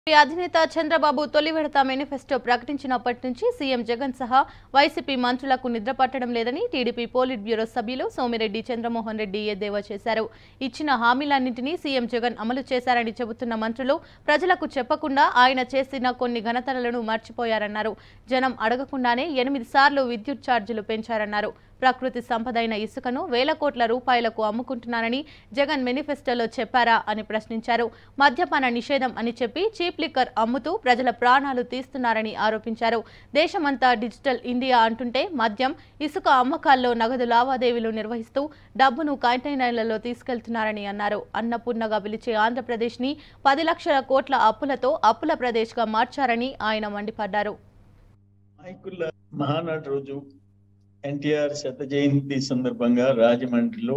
ఈ అధినేత చంద్రబాబు తొలి విడత మేనిఫెస్టో ప్రకటించినప్పటి నుంచి సీఎం జగన్ సహా వైసీపీ మంత్రులకు నిద్ర పట్టడం లేదని టీడీపీ పోలిట్ బ్యూరో సభ్యులు సోమిరెడ్డి చంద్రమోహన్ రెడ్డి ఎద్దేవా చేశారు ఇచ్చిన హామీలన్నింటినీ సీఎం జగన్ అమలు చేశారని చెబుతున్న మంత్రులు ప్రజలకు చెప్పకుండా ఆయన చేసిన కొన్ని ఘనతలను మర్చిపోయారన్నారు జనం అడగకుండానే ఎనిమిది సార్లు విద్యుత్ ఛార్జీలు పెంచారన్నారు ప్రకృతి సంపదైన ఇసుకను వేల కోట్ల రూపాయలకు అమ్ముకుంటున్నారని జగన్ మేనిఫెస్టోలో చెప్పారా అని ప్రశ్నించారు మద్యపాన నిషేధం అని చెప్పి చీప్ లిక్కర్ అమ్ముతూ ప్రజల ప్రాణాలు తీస్తున్నారని ఆరోపించారు దేశమంతా డిజిటల్ ఇండియా అంటుంటే మద్యం ఇసుక అమ్మకాల్లో నగదు లావాదేవీలు నిర్వహిస్తూ డబ్బును కంటైనర్లలో తీసుకెళ్తున్నారని అన్నారు అన్నపూర్ణగా పిలిచే ఆంధ్రప్రదేశ్ని పది లక్షల కోట్ల అప్పులతో అప్పుల ప్రదేశ్గా మార్చారని ఆయన మండిపడ్డారు నాయకుల మహానాడు రోజు ఎన్టీఆర్ శత జయంతి సందర్భంగా రాజమండ్రిలో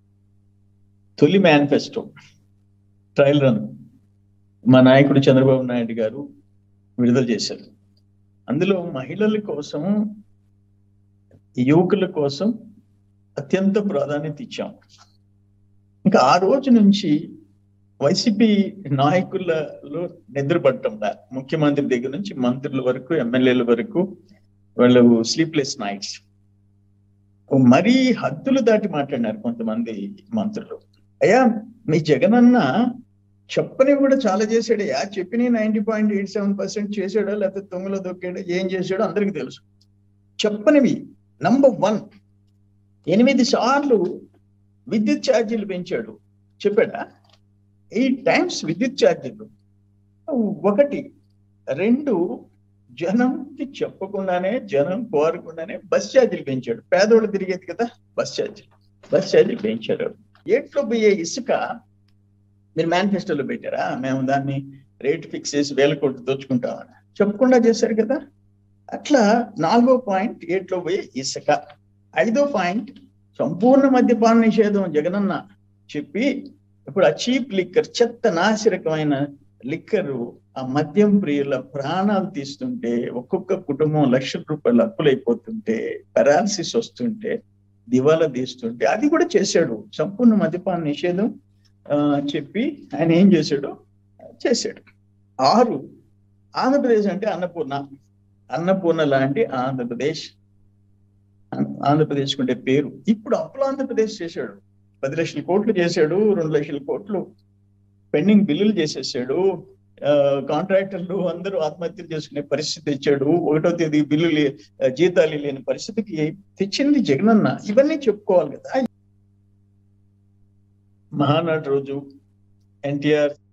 తొలి మేనిఫెస్టో ట్రయల్ రన్ మా నాయకుడు చంద్రబాబు నాయుడు గారు విడుదల చేశారు అందులో మహిళల కోసం యువకుల కోసం అత్యంత ప్రాధాన్యత ఇచ్చాం ఇంకా ఆ రోజు నుంచి వైసీపీ నాయకులలో నిద్రపట్టంలా ముఖ్యమంత్రి దగ్గర నుంచి మంత్రుల వరకు ఎమ్మెల్యేల వరకు వాళ్ళు స్లీప్లెస్ నైట్స్ మరీ హద్దులు దాటి మాట్లాడినారు కొంతమంది మంత్రులు అయ్యా మీ జగనన్న చెప్పని కూడా చాలా చేశాడయ్యా చెప్పిన ninety point eight seven percent చేశాడో లేకపోతే తొంగలో దొక్కాడో ఏం చేశాడో అందరికి తెలుసు చెప్పనివి నంబర్ వన్ ఎనిమిది సార్లు విద్యుత్ ఛార్జీలు పెంచాడు చెప్పాడా ఎయిట్ టైమ్స్ విద్యుత్ ఛార్జీలు ఒకటి రెండు జనంకి చెప్పకుండానే జనం కోరకుండానే బస్ ఛార్జీలు పెంచాడు పేదోళ్ళు తిరిగేది కదా బస్ ఛార్జీలు బస్ ఛార్జీలు పెంచాడు ఏట్లో పోయే ఇసుక మీరు మేనిఫెస్టోలో పెట్టారా మేము దాన్ని రేట్ ఫిక్స్ చేసి వేల కోట్లు దోచుకుంటామని చెప్పకుండా చేశారు కదా అట్లా నాలుగో పాయింట్ ఏట్లో పోయే ఇసుక ఐదో పాయింట్ సంపూర్ణ మద్యపాన నిషేధం జగనన్న చెప్పి ఇప్పుడు ఆ చీప్ లిక్కర్ చెత్త నాసిరకమైన లిక్కరు ఆ మద్యం ప్రియుల ప్రాణాలు తీస్తుంటే ఒక్కొక్క కుటుంబం లక్షల రూపాయలు అప్పులైపోతుంటే పెరాలసిస్ వస్తుంటే దివాలా తీస్తుంటే అది కూడా చేశాడు సంపూర్ణ మద్యపాన నిషేధం ఆ, చెప్పి ఆయన ఏం చేశాడు చేశాడు ఆరు ఆంధ్రప్రదేశ్ అంటే అన్నపూర్ణ అన్నపూర్ణ లాంటి ఆంధ్రప్రదేశ్ ఆంధ్రప్రదేశ్ ఉండే పేరు ఇప్పుడు అప్పుల ఆంధ్రప్రదేశ్ చేశాడు పది లక్షల కోట్లు చేశాడు రెండు లక్షల కోట్లు పెండింగ్ బిల్లులు చేసేసాడు ఆ, కాంట్రాక్టర్లు అందరూ ఆత్మహత్యలు చేసుకునే పరిస్థితి తెచ్చాడు ఒకటో తేదీ బిల్లు లే- జీతాలు లేని పరిస్థితికి తెచ్చింది జగనన్న ఇవన్నీ చెప్పుకోవాలి కదా మహానాడు రోజు ఎన్టీఆర్